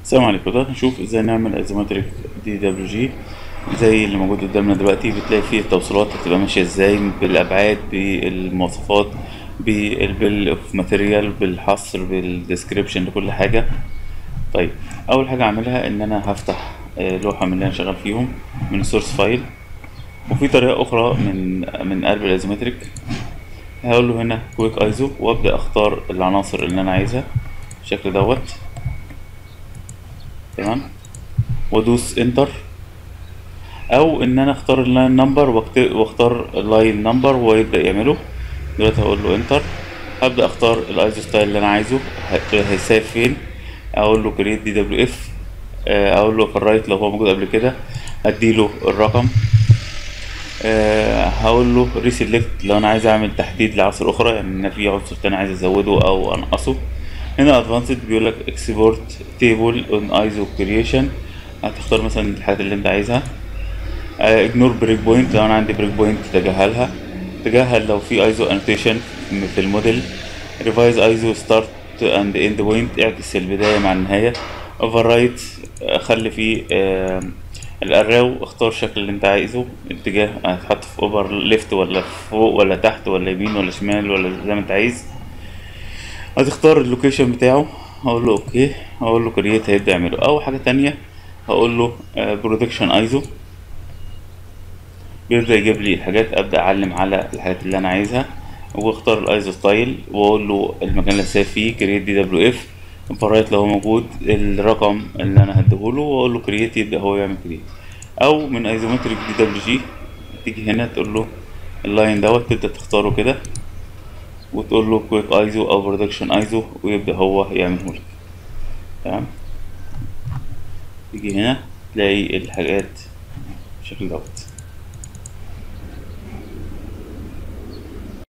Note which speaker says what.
Speaker 1: السلام عليكم دلوقتي هنشوف ازاي نعمل ايزومتريك دي دبليو جي زي اللي موجود قدامنا دلوقتي بتلاقي فيه التوصيلات هتبقى ماشية ازاي بالابعاد بالمواصفات بالبيل اوف ماتيريال بالحصر بالديسكريبشن لكل حاجة طيب اول حاجة اعملها ان انا هفتح آه، لوحة من اللي انا شغال فيهم من السورس فايل وفي طريقة اخرى من من قلب الايزومتريك هقول له هنا كويك ايزو وابدا اختار العناصر اللي انا عايزها بالشكل دوت تمام وادوس انتر او ان انا اختار اللاين نمبر واختار اللاين نمبر ويبدا يعمله دلوقتي هقول له انتر هبدا اختار الايزو ستايل اللي انا عايزه ه- هيساف فين اقول له كريت دي دبليو اف اقول له في الرايت لو هو موجود قبل كده اديله الرقم آه، هقول له ريسيلكت لو انا عايز اعمل تحديد لعناصر اخرى يعني ان في عنصر تاني عايز ازوده او انقصه هنا ادفانسد بيقول لك اكسبورت تيبل اون ايزو كرييشن هتختار مثلا الحاجات اللي انت عايزها اجنور بريك بوينت لو انا عندي بريك بوينت تجاهلها تجاهل لو في ايزو انوتيشن في الموديل ريفايز ايزو ستارت اند اند بوينت اعكس البدايه مع النهايه اوفر رايت خلي فيه آه، الارو اختار الشكل اللي انت عايزه اتجاه هتحط في اوفر ليفت ولا فوق ولا تحت ولا يمين ولا شمال ولا زي ما انت عايز هتختار اللوكيشن بتاعه هقول له اوكي هقول له كرييت هيبدا يعمله اول حاجه تانية هقول له برودكشن ايزو بيبدا يجيب لي الحاجات ابدا اعلم على الحاجات اللي انا عايزها واختار الايزو ستايل واقول له المكان اللي هسيب فيه كرييت دي دبليو اف فرايت لو هو موجود الرقم اللي انا هديهوله واقول له كرييت يبدا هو يعمل كرييت او من ايزومتريك دي دبليو جي تيجي هنا تقول له اللاين دوت تبدا تختاره كده وتقول له كويك ايزو او برودكشن ايزو ويبدا هو يعمله لك تمام تيجي هنا تلاقي الحاجات بالشكل دوت